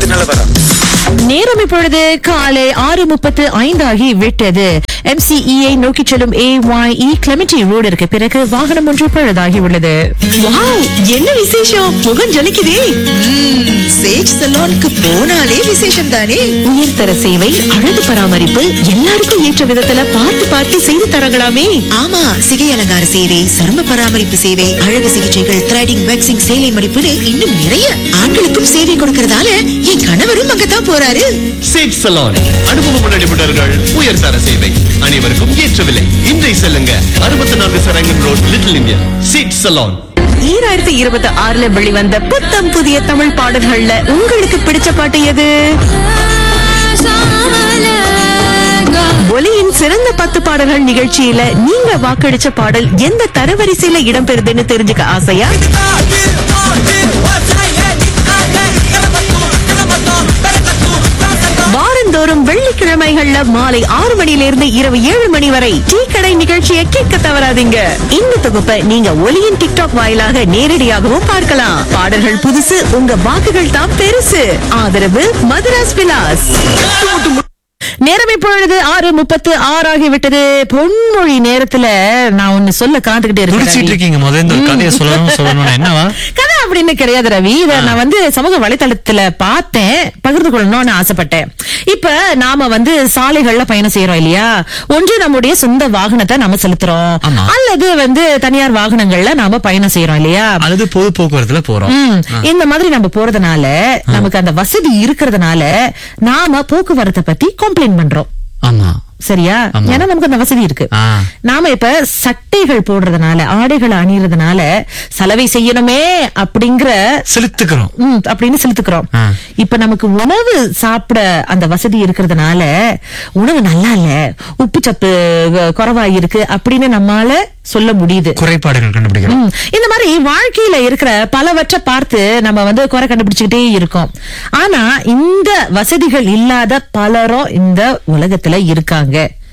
போக்குவரத்து நிலவரம் நேரம் இப்பொழுது காலை ஆறு முப்பத்து ஐந்து ஆகி விட்டது எம்சிஇஐ நோக்கி செல்லும் ஏ ஒய் இ கிளமிட்டி ரோடிற்கு பிறகு வாகனம் ஒன்று பழுதாகி உள்ளது வாவ் என்ன விசேஷம் முகம் ஜொலிக்குதே சேஜ் சலூனுக்கு போனாலே விசேஷம் தானே உயர்தர சேவை அழகு பராமரிப்பு எல்லாருக்கும் ஏற்ற விதத்துல பார்த்து பார்த்து செய்து தரங்களாமே ஆமா சிகை அலங்கார சேவை சரும பராமரிப்பு சேவை அழகு சிகிச்சைகள் த்ரெடிங் வேக்சிங் சேலை மடிப்புன்னு இன்னும் நிறைய ஆண்களுக்கும் சேவை கொடுக்கறதால என் கணவரும் அங்கதான் போறாரு சேட் சலான் அனுபவமுள்ள நிபுணர்கள் உயர்தர சேவை அனைவருக்கும் ஏற்ற விலை இன்றை செல்லுங்க அறுபத்தி நான்கு சரங்கன் ரோட் லிட்டில் இந்தியா சேட் சலான் ஈராயிரத்தி இருபத்தி ஆறுல வெளிவந்த புத்தம் புதிய தமிழ் பாடல்கள்ல உங்களுக்கு பிடிச்ச பாட்டு எது ஒலியின் சிறந்த பத்து பாடல்கள் நிகழ்ச்சியில நீங்க வாக்களிச்ச பாடல் எந்த தரவரிசையில இடம்பெறுதுன்னு தெரிஞ்சுக்க ஆசையா வாரந்தோறும் வெள்ளிக்கிழமைகள்ல மாலை ஆறு மணியிலிருந்து இரவு ஏழு மணி வரை டீ கடை நிகழ்ச்சியை கேட்க தவறாதீங்க இந்த தொகுப்பை நீங்க ஒலியின் டிக்டாக் வாயிலாக நேரடியாகவும் பார்க்கலாம் பாடல்கள் புதுசு உங்க வாக்குகள் தான் பெருசு ஆதரவு மதுராஸ் விலாஸ் நேரம் இப்பொழுது ஆறு முப்பத்து ஆறு ஆகிவிட்டது பொன்மொழி நேரத்துல நான் ஒன்னு சொல்ல காத்துக்கிட்டே துடிச்சிட்டு இருக்கேன் இருக்கீங்க முதல்ல இந்த ஒரு கதையை சொல்லணும் சொல்லணும்னா என்னவா கதை அப்படின்னு கிடையாது ரவி இத நான் வந்து சமூக வலைத்தளத்துல பார்த்தேன் பகிர்ந்து கொள்ளணும்னு ஆசைப்பட்டேன் இப்ப நாம வந்து சாலைகள்ல பயணம் செய்யறோம் இல்லையா ஒன்று நம்முடைய சொந்த வாகனத்தை நாம செலுத்துறோம் ஆமா. அல்லது வந்து தனியார் வாகனங்கள்ல நாம பயணம் செய்யறோம் இல்லையா அல்லது பொது போக்குவரத்துல போறோம் ம், இந்த மாதிரி நம்ம போறதுனால நமக்கு அந்த வசதி இருக்கிறதுனால நாம போக்குவரத்தை பத்தி கம்ப்ளைண்ட் பண்றோம் ஆமா சரியா ஆமா. ஏன்னா நமக்கு அந்த வசதி இருக்கு ஆ. நாம இப்ப சட்டைகள் போடுறதுனால ஆடைகளை அணியறதுனால சலவை செய்யணுமே அப்படிங்கிற செலுத்துக்கிறோம் ம், அப்படின்னு செலுத்துக்கிறோம் ஆ. இப்ப நமக்கு உணவு சாப்பிட அந்த வசதி இருக்கிறதுனால உணவு நல்லா இல்ல உப்பு சப்பு அஹ், குறைவா இருக்கு அப்படின்னு நம்மால சொல்ல முடியுது குறைபாடுகள் கண்டுபிடிக்கிறோம் ம். இந்த மாதிரி வாழ்க்கையில இருக்கிற பலவற்றை பார்த்து நம்ம வந்து குறை கண்டுபிடிச்சுக்கிட்டே இருக்கோம் ஆனா இந்த வசதிகள் இல்லாத பலரும் இந்த உலகத்துல இருக்காங்க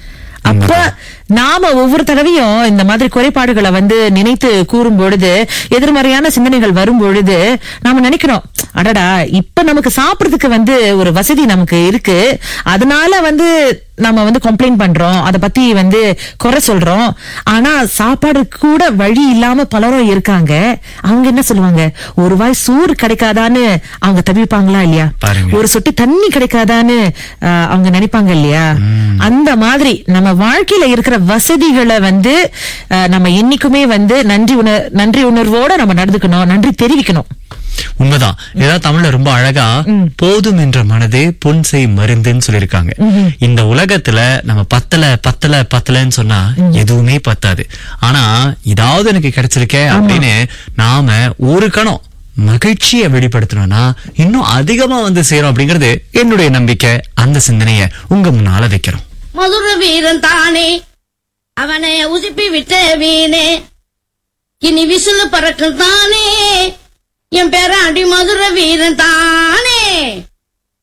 அப்ப நாம ஒவ்வொரு தடவையும் இந்த மாதிரி குறைபாடுகளை வந்து நினைத்து கூறும் பொழுது எதிர்மறையான சிந்தனைகள் வரும் பொழுது நாம நினைக்கிறோம் அடடா இப்ப நமக்கு சாப்பிடுறதுக்கு வந்து ஒரு வசதி நமக்கு இருக்கு அதனால வந்து நம்ம வந்து கம்ப்ளைண்ட் பண்றோம் அத பத்தி வந்து குறை சொல்றோம் ஆனா சாப்பாடு கூட வழி இல்லாம பலரும் இருக்காங்க அவங்க என்ன சொல்லுவாங்க ஒரு வாய் சோறு கிடைக்காதான்னு அவங்க தவிப்பாங்களா இல்லையா பாருங்க. ஒரு சொட்டு தண்ணி கிடைக்காதான்னு ஆஹ், அவங்க நினைப்பாங்க இல்லையா அந்த மாதிரி நம்ம வாழ்க்கையில இருக்கிற வசதிகளை வந்து ஆஹ், நம்ம என்னைக்குமே வந்து நன்றி உணர் நன்றி உணர்வோட நம்ம நடந்துக்கணும் நன்றி தெரிவிக்கணும் உண்மைதான் ஏதாவது தமிழ்ல ரொம்ப அழகா போதும் என்ற மனதே பொன்செய் மருந்துன்னு சொல்லிருக்காங்க இந்த உலகத்துல நம்ம பத்தல பத்தல பத்தலன்னு சொன்னா எதுவுமே பத்தாது ஆனா இதாவது எனக்கு கிடைச்சிருக்கே அப்படின்னு நாம ஒரு கணம் மகிழ்ச்சியை வெளிப்படுத்தணும்னா இன்னும் அதிகமா வந்து சேரும் அப்படிங்கிறது என்னுடைய நம்பிக்கை அந்த சிந்தனைய உங்க முன்னால வைக்கிறோம் மதுர வீரன் தானே அவனை உசுப்பி விட்ட வீணே இனி விசிலு பறக்கும் தானே என் பேராண்டி மதுர வீரன் தானே